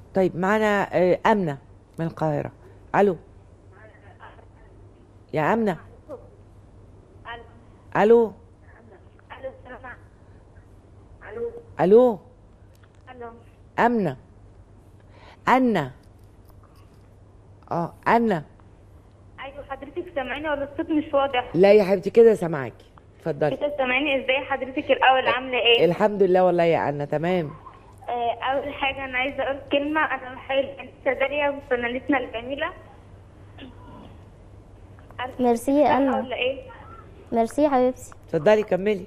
طيب معانا آه، امنه من القاهره الو يا امنه الو الو السلام الو الو الو امنه انا اه انا ايوه حضرتك سامعيني ولا الصوت مش واضح لا يا حبيبتي كده سامعاكي اتفضلي كده سامعيني ازاي حضرتك الاول عامله ايه الحمد لله والله يا انا تمام آه، اول حاجه انا عايزه اقول كلمه انا بحيي الانسه داليا وفنانتنا الجميله عارفة ميرسي يا أنا أنا. ولا ايه ميرسي يا حبيبتي اتفضلي كملي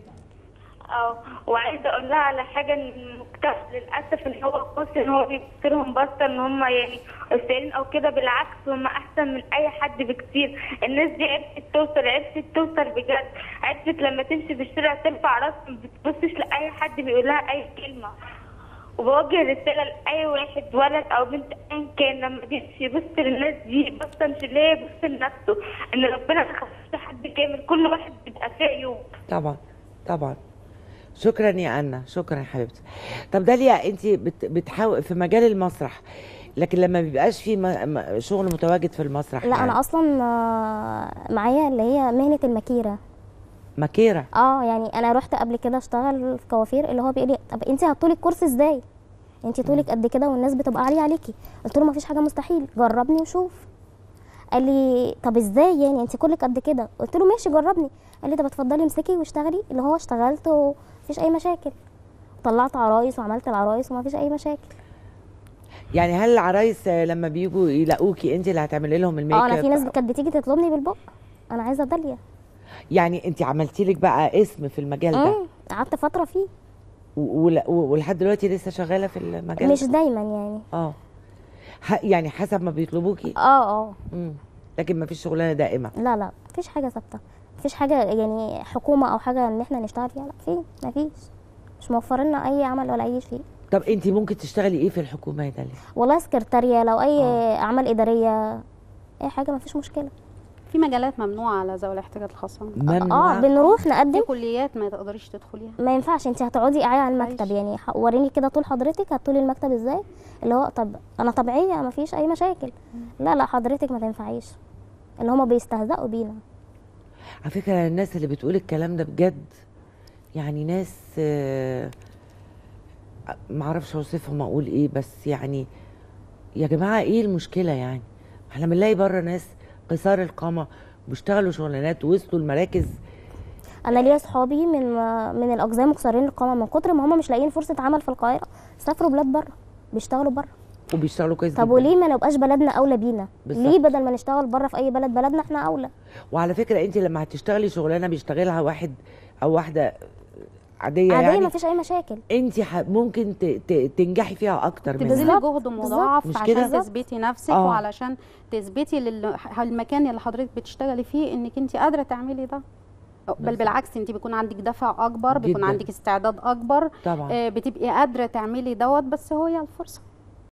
اه وعايزه اقول لها على حاجه ان المجتمع للاسف ان هو بص ان هو بيبص لهم بصه ان هم يعني قصيرين او كده بالعكس هم احسن من اي حد بكتير الناس دي عرفت توصل عرفت توصل بجد عرفت لما تمشي في الشارع ترفع راسها ما بتبصش لاي حد بيقول لها اي كلمه وبوجه رسالة لأي واحد ولد أو بنت أيا كان لما بيمشي يبص للناس دي بص مش اللي هي يبص لنفسه إن ربنا ما خلقش حد كامل كل واحد بيبقى فيه عيوب طبعا طبعا شكرا يا انا شكرا يا حبيبتي طب داليا انت بت بتحاول في مجال المسرح لكن لما بيبقاش في م- م- شغل متواجد في المسرح لا يعني. انا اصلا آه، معايا اللي هي مهنه المكيره مكيره اه يعني انا رحت قبل كده اشتغل في كوافير اللي هو بيقول لي طب انت هتطولي الكورس ازاي انت طولك قد كده والناس بتبقى عاليه عليكي قلت له مفيش حاجه مستحيل جربني وشوف قال لي طب ازاي يعني انت كلك قد كده قلت له ماشي جربني قال لي طب اتفضلي امسكي واشتغلي اللي هو اشتغلت ومفيش اي مشاكل طلعت عرايس وعملت العرايس ومفيش اي مشاكل يعني هل العرايس آه، لما بيجوا يلاقوكي انت اللي هتعملي لهم الميك اه انا في اب؟ ناس كانت بتيجي تطلبني بالبق انا عايزه داليا يعني انت عملتي لك بقى اسم في المجال ده امم قعدت فتره فيه و- ول- و- ولحد دلوقتي لسه شغاله في المجال مش ده؟ دايما يعني اه ح- يعني حسب ما بيطلبوكي اه اه مم. لكن ما فيش شغلانه دائمه لا لا مفيش حاجه ثابته مفيش حاجه يعني حكومه او حاجه ان احنا نشتغل فيها لا في مفيش مش موفر لنا اي عمل ولا اي شيء طب انت ممكن تشتغلي ايه في الحكومه يا داليا والله سكرتاريه لو اي آه. اعمال اداريه اي حاجه مفيش مشكله في مجالات ممنوعه على ذوي الاحتياجات الخاصه ممنوع اه بنروح في نقدم كليات ما تقدريش تدخليها ما ينفعش انت هتقعدي قاعده على المكتب معلش. يعني ح- وريني كده طول حضرتك هتطولي المكتب ازاي اللي هو طب انا طبيعيه مفيش اي مشاكل لا لا حضرتك ما تنفعيش اللي هما بيستهزئوا بينا على فكره الناس اللي بتقول الكلام ده بجد يعني ناس آه، ما اعرفش اوصفهم اقول ايه بس يعني يا جماعه ايه المشكله يعني احنا بنلاقي بره ناس قصار القامه بيشتغلوا شغلانات ووصلوا المراكز انا ليا صحابي من من الاقزام قصيرين القامه من كتر ما هم مش لاقيين فرصه عمل في القاهره سافروا بلاد بره بيشتغلوا بره وبيشتغلوا كويس طب جدا. وليه ما نبقاش بلدنا اولى بينا بالظبط. ليه بدل ما نشتغل بره في اي بلد بلدنا احنا اولى وعلى فكره انت لما هتشتغلي شغلانه بيشتغلها واحد او واحده عاديه, عاديه يعني ما فيش اي مشاكل انت ح- ممكن ت- ت- تنجحي فيها اكتر تبذلي منها جهد مش مضاعف كده؟ عشان تثبتي نفسك آه. وعلشان تثبتي لل- المكان اللي حضرتك بتشتغلي فيه انك انت قادره تعملي ده بل بالظبط. بالعكس انت بيكون عندك دفع اكبر بيكون جداً. عندك استعداد اكبر طبعا آه، بتبقي قادره تعملي دوت بس هو هي الفرصه